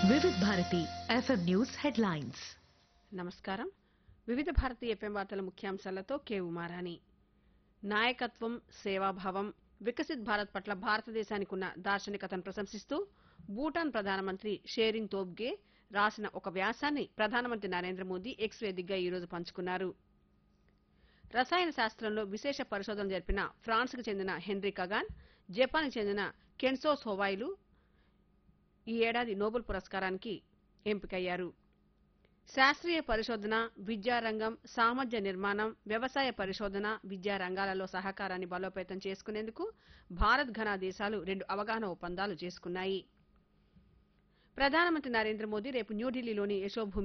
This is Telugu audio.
Vividh Bharati FM news headlines నమస్కారం వివిధ భారతీయ ఎఫ్ఎం వార్తల ముఖ్యాంశాలతో కే ఉమారాణి నాయకత్వం సేవాభావం వికసిత్ భారత్ పట్ల భారతదేశానికి ఉన్న దార్శనికతను ప్రశంసిస్తూ భూటాన్ ప్రధానమంత్రి షేరింగ్ తోబ్గే రాసిన ఒక వ్యాసాన్ని ప్రధానమంత్రి నరేంద్ర మోదీ ఎక్స్ వేదికగా ఈరోజు పంచుకున్నారు రసాయన శాస్త్రంలో విశేష పరిశోధన జరిపిన ఫ్రాన్స్కు చెందిన హెన్రీ కగాన్ జపాన్కు చెందిన కెన్సో సోవాయిలు ఈ ఏడాది నోబెల్ పురస్కారానికి ఎంపికయ్యారు శాస్త్రీయ పరిశోధన విద్యారంగం సామర్థ్య నిర్మాణం వ్యవసాయ పరిశోధన విద్యా రంగాలలో సహకారాన్ని బలోపేతం చేసుకునేందుకు భారత్ ఘనా దేశాలు రెండు అవగాహన ఒప్పందాలు చేసుకున్నాయి ప్రధానమంత్రి నరేంద్ర మోదీ రేపు న్యూఢిల్లీలోని యశోభూమి